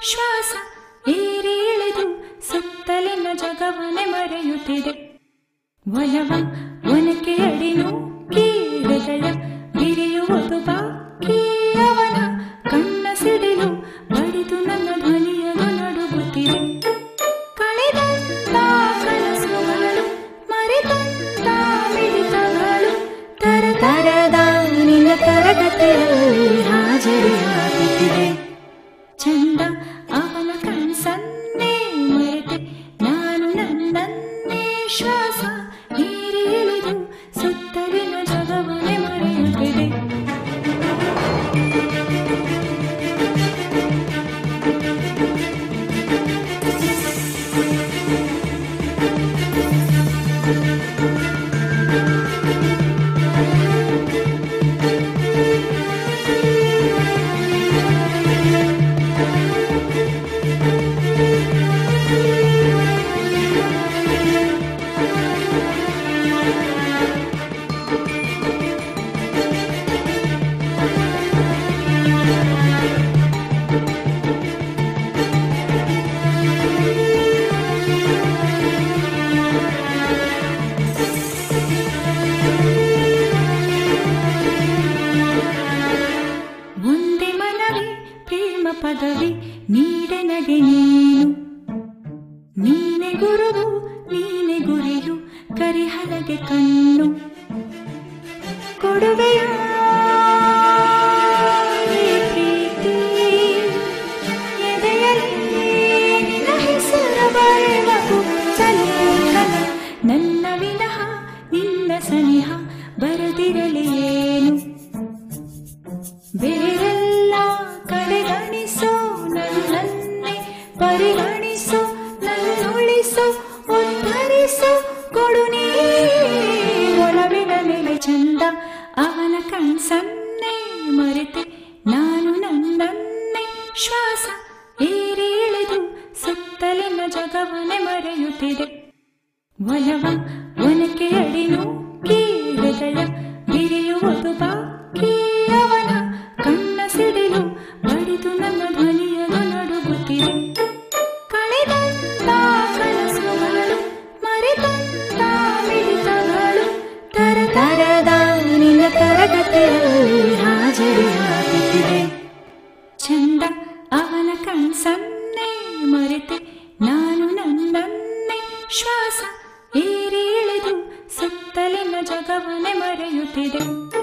ಶ್ವಾಸ ಏರಿ ಇಳಿದು ಸುತ್ತಲಿನ ಜಗವನೆ ಮರೆಯುತ್ತಿದೆ ಒಲವ ಒನಕೆ ಅಡಿನು ಹೃದಯ ಬಿರಿಯುವುದು ಬಾಕಿ ಅವನ ಕಣ್ಣ ಸಿಡಿಲು ಬಡಿದು ನನ್ನ ಧ್ವನಿಯನ್ನು ನಡುಗುತ್ತಿದೆ ಕಳೆದಂತ ಕನಸುಗಳು ಮರೆತಂತ ಮಿಡಿತಗಳು ತರ ತರದ ನಿನ್ನ ತರಗತಿಯಲ್ಲಿ ಹಾಜರಿಯಾಗುತ್ತಿದೆ ಚಂದ ಅವನ ಕನಸನ್ನೇ ಮರೆತೆ ನಾನು ನನ್ನನ್ನೇ ಶ್ವಾಸ ಹೀರಿ ಇಳಿದು ಸುತ್ತಲಿನ ಜಗವನೆ ಮರೆಯುತ್ತಿದೆ ಒಂದೇ ಮನವಿ ಪ್ರೇಮ ಪದವಿ ನೀಡೆ ನಗೆ ನೀನು ನೀನೆ ಗುರುವು ನೀನೆ ಗುರಿಯು ಕರಿಹಲಗೆ ಕಣ್ಣು ಕೊಡುವೆಯ ಈ ಪ್ರೀತಿ ಎದೆಯಲ್ಲಿ ನಿನ್ನ ಹೆಸರ ಬರೆವದು ಸಲೇಖನ ನನ್ನ ವಿನಃ ನಿನ್ನ ಸನಿಹ ಬರದಿರಲಿ ಏನು ಬೇರೆಲ್ಲ ಕಡೆಗಣಿಸೋ ನನ್ನನ್ನೇ ಪರಿಗಣಿಸೋ ನನ್ನುಳಿಸೋ ಉದ್ಧರಿಸೋ ಕೊಡು ನೀ ಒಲವಿನ ಮೇಲೆ ಚಂದ ಅವನ ಕಣ್ಸನ್ನೇ ಮರೆತೆ ನಾನು ನನ್ನನ್ನೇ ಶ್ವಾಸ ಏರಿ ಇಳಿದು ಸುತ್ತಲಿನ ಜಗವನೆ ಮರೆಯುತ್ತಿದೆ ಒಲವ ಒನಕೆ ಅಡಿನು ಹೃದಯ ಬಿರಿಯುವುದು ಬಾಕಿ ಅವನ ಕಣ್ಣ ಸಿಡಿಲು ಬಡಿದು ನನ್ನ ಧ್ವನಿಯನ್ನು ನಡುಗುತ್ತಿದೆ ಕಳೆದಂತ ಕನಸುಗಳು ಮರೆತಂತ ಮಿಡಿತಗಳು ತರ ತರದ ನಿನ್ನ ತರಗತಿಯಲ್ಲಿ ಹಾಜರಿಯಾಗುತ್ತಿದೆ ಚಂದ ಅವನ ಕಣ್ಸನ್ನೇ ಮರೆತೆ ನಾನು ನನ್ನನ್ನೇ ಶ್ವಾಸ ಏರಿ ಇಳಿದು ಸುತ್ತಲಿನ ಜಗವನೆ ಮರೆಯುತ್ತಿದೆ